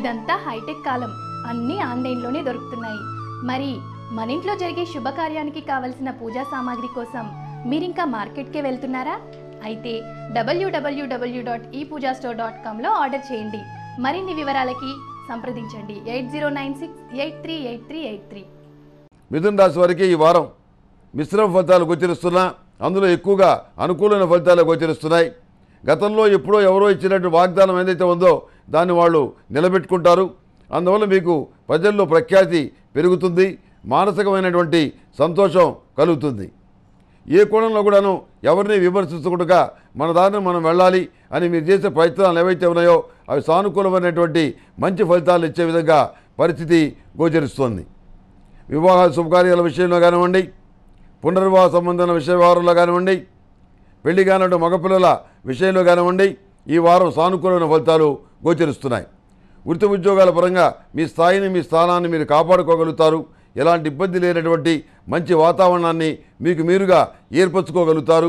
ఇదంతా హైటెక్ కాలం అన్నీ ఆన్లైన్లోనే దొరుకుతున్నాయి మరి మన ఇంట్లో జరిగే శుభకార్యానికి కావలసిన పూజా సామాగ్రి కోసం మీరింకా మార్కెట్కే వెళ్తున్నారా అయితే WWW dot e pooja store dot కామ్లో ఆర్డర్ చేయండి మరిన్ని వివరాలకి సంప్రదించండి eight zero nine six eight three eight three eight three మిథున రాశి వారికి ఈ వారం మిశ్రమ ఫలితాలు గోచరిస్తున్నా అందులో ఎక్కువగా అనుకూలమైన ఫలితాలు గోచరిస్తున్నాయి గతంలో ఎప్పుడో ఎవరో ఇచ్చినట్టు వాగ్దానం ఏదైతే ఉందో దాన్ని వాళ్ళు నిలబెట్టుకుంటారు అందువల్ల మీకు ప్రజల్లో ప్రఖ్యాతి పెరుగుతుంది మానసికమైనటువంటి సంతోషం కలుగుతుంది ఏ కోణంలో కూడాను ఎవరిని విమర్శించకుండా మన దారిని మనం వెళ్ళాలి అని మీరు చేసే ప్రయత్నాలు ఏవైతే ఉన్నాయో అవి సానుకూలమైనటువంటి మంచి ఫలితాలు ఇచ్చే విధంగా పరిస్థితి గోచరిస్తోంది వివాహ శుభకార్యాల విషయంలో కానివ్వండి పునర్వివాహ సంబంధమైన విషయ వ్యవహారంలో కానివ్వండి పెళ్లి కానట్టు మగపిల్లల విషయంలో కానివ్వండి ఈ వారం సానుకూలమైన ఫలితాలు గోచరిస్తున్నాయి వృత్తి ఉద్యోగాల పరంగా మీ స్థాయిని మీ స్థానాన్ని మీరు కాపాడుకోగలుగుతారు ఎలాంటి ఇబ్బంది లేనటువంటి మంచి వాతావరణాన్ని మీకు మీరుగా ఏర్పరచుకోగలుగుతారు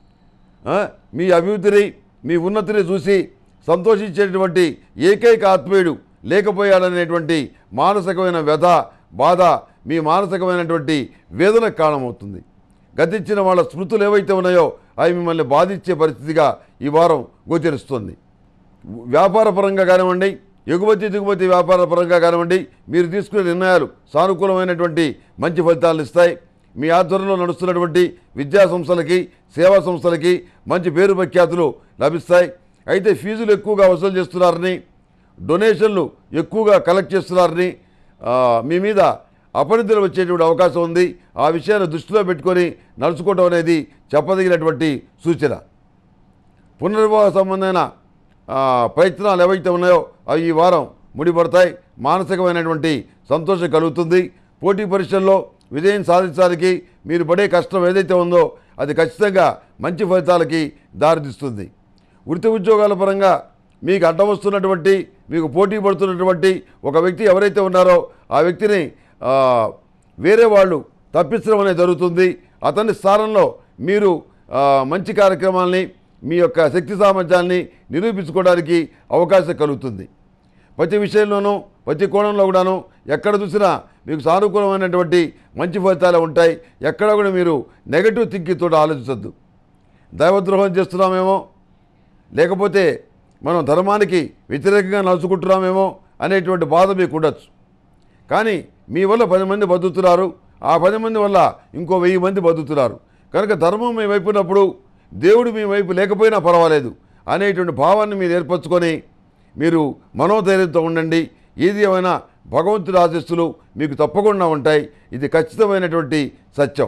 ఆ, మీ అభివృద్ధిని మీ ఉన్నతిని చూసి సంతోషించేటువంటి ఏకైక ఆత్మీయుడు లేకపోయాడనేటువంటి మానసికమైన వ్యధ బాధ మీ మానసికమైనటువంటి వేదనకు కారణమవుతుంది గతించిన వాళ్ళ స్మృతులు ఏవైతే ఉన్నాయో అవి మిమ్మల్ని బాధించే పరిస్థితిగా ఈ వారం గోచరిస్తుంది వ్యాపార పరంగా కానివ్వండి ఎగుమతి దిగుమతి వ్యాపార పరంగా కానివ్వండి మీరు తీసుకునే నిర్ణయాలు సానుకూలమైనటువంటి మంచి ఫలితాలను ఇస్తాయి మీ ఆధ్వర్యంలో నడుస్తున్నటువంటి విద్యా సంస్థలకి సేవా సంస్థలకి మంచి పేరు ప్రఖ్యాతులు లభిస్తాయి అయితే ఫీజులు ఎక్కువగా వసూలు చేస్తున్నారని డొనేషన్లు ఎక్కువగా కలెక్ట్ చేస్తున్నారని ఆ, మీ మీద అపనిధులు వచ్చేటువంటి అవకాశం ఉంది ఆ విషయాన్ని దృష్టిలో పెట్టుకొని నడుచుకోవడం అనేది చెప్పదగినటువంటి సూచన పునర్వివాహ సంబంధమైన ఆ, ప్రయత్నాలు ఏవైతే ఉన్నాయో అవి ఈ వారం ముడిపడతాయి మానసికమైనటువంటి సంతోషం కలుగుతుంది పోటీ పరీక్షల్లో విజయం సాధించడానికి మీరు పడే కష్టం ఏదైతే ఉందో అది ఖచ్చితంగా మంచి ఫలితాలకి దారితీస్తుంది వృత్తి ఉద్యోగాల పరంగా మీకు అడ్డం వస్తున్నటువంటి మీకు పోటీ పడుతున్నటువంటి ఒక వ్యక్తి ఎవరైతే ఉన్నారో ఆ వ్యక్తిని ఆ, వేరే వాళ్ళు తప్పించడం అనేది జరుగుతుంది అతని స్థానంలో మీరు ఆ, మంచి కార్యక్రమాల్ని మీ యొక్క శక్తి సామర్థ్యాన్ని నిరూపించుకోవడానికి అవకాశం కలుగుతుంది ప్రతి విషయంలోనూ ప్రతి కోణంలో కూడాను ఎక్కడ చూసినా మీకు సానుకూలమైనటువంటి మంచి ఫలితాలు ఉంటాయి ఎక్కడ కూడా మీరు నెగటివ్ థింకింగ్ తోటి ఆలోచించద్దు దైవద్రోహం చేస్తున్నామేమో లేకపోతే మనం ధర్మానికి వ్యతిరేకంగా నడుచుకుంటున్నామేమో అనేటువంటి బాధ మీకు ఉండొచ్చు కానీ మీ వల్ల పది మంది బతుకుతున్నారు ఆ పది మంది వల్ల ఇంకో వెయ్యి మంది బతుకుతున్నారు కనుక ధర్మం మీ వైపు ఉన్నప్పుడు దేవుడు మీ వైపు లేకపోయినా పర్వాలేదు అనేటువంటి భావాన్ని మీరు ఏర్పరచుకొని మీరు మనోధైర్యంతో ఉండండి ఏది ఏమైనా భగవంతుడి ఆశీస్సులు మీకు తప్పకుండా ఉంటాయి ఇది ఖచ్చితమైనటువంటి సత్యం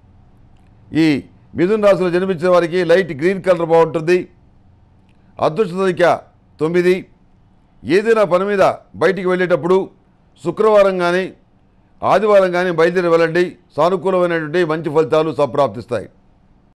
ఈ మిథున రాశిలో జన్మించిన వారికి లైట్ గ్రీన్ కలర్ బాగుంటుంది అదృష్ట సంఖ్య తొమ్మిది ఏదైనా పని మీద బయటికి వెళ్ళేటప్పుడు శుక్రవారం కానీ ఆదివారం కానీ బయలుదేరి వెళ్ళండి సానుకూలమైనటువంటి మంచి ఫలితాలు సంప్రాప్తిస్తాయి